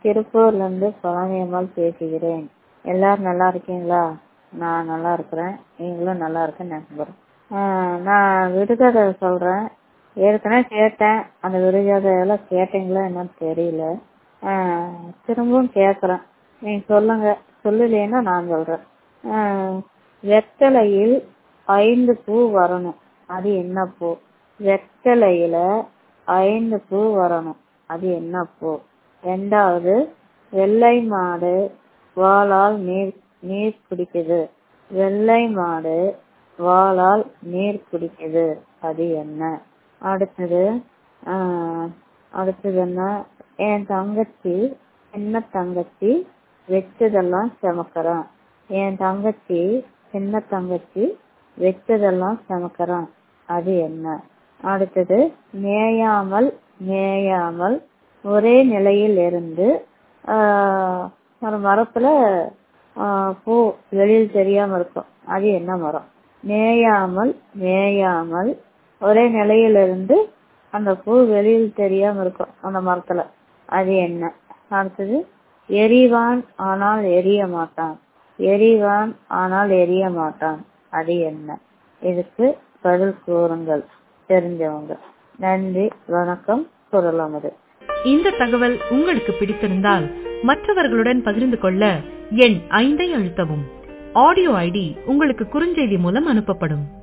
திருப்பூர்லேருந்து பழனியம்மாள் பேசுகிறேன் எல்லாரும் நல்லா இருக்கீங்களா நான் நல்லா இருக்கிறேன் நீங்களும் நல்லா இருக்குன்னு நம்புகிறேன் நான் விடுகதை சொல்கிறேன் ஏற்கனவே கேட்டேன் அந்த விடுகதையெல்லாம் கேட்டீங்களா என்னன்னு தெரியல திரும்பவும் கேட்குறேன் நீங்கள் சொல்லுங்க சொல்லலைன்னா நான் சொல்கிறேன் வெத்தலையில் ஐந்து பூ வரணும் அது என்ன பூ வெத்தலையில ஐந்து பூ வரணும் அது என்ன பூ ரெண்டாவது வெள்ளை மாடு வாளால் நீர் நீர் குடிக்குது வெள்ளை மாடு வாளால் நீர் குடிக்குது அது என்ன அடுத்தது அடுத்தது என்ன என் தங்கச்சி சின்ன தங்கச்சி வச்சதெல்லாம் சமக்கிறான் என் தங்கச்சி சின்ன தங்கச்சி வச்சதெல்லாம் சமக்கிறான் அது என்ன அடுத்தது மேயாமல் மேயாமல் ஒரே நிலையில் இருந்து ஒரு மரத்துல பூ வெளியில் தெரியாம இருக்கும் அது என்ன மரம் மேயாமல் மேயாமல் ஒரே நிலையில இருந்து அந்த பூ வெளியில் தெரியாம இருக்கும் அந்த மரத்துல அது என்ன அடுத்தது எரிவான் ஆனால் எரிய மாட்டான் எரிவான் ஆனால் எரிய மாட்டான் அது என்ன இதுக்கு பதில் கூறுங்கள் தெரிஞ்சவங்க நன்றி வணக்கம் குரலமது இந்த தகவல் உங்களுக்கு பிடித்திருந்தால் மற்றவர்களுடன் பகிர்ந்து கொள்ள எண் ஐந்தை அழுத்தவும் ஆடியோ ஐடி உங்களுக்கு குறுஞ்செய்தி மூலம் அனுப்பப்படும்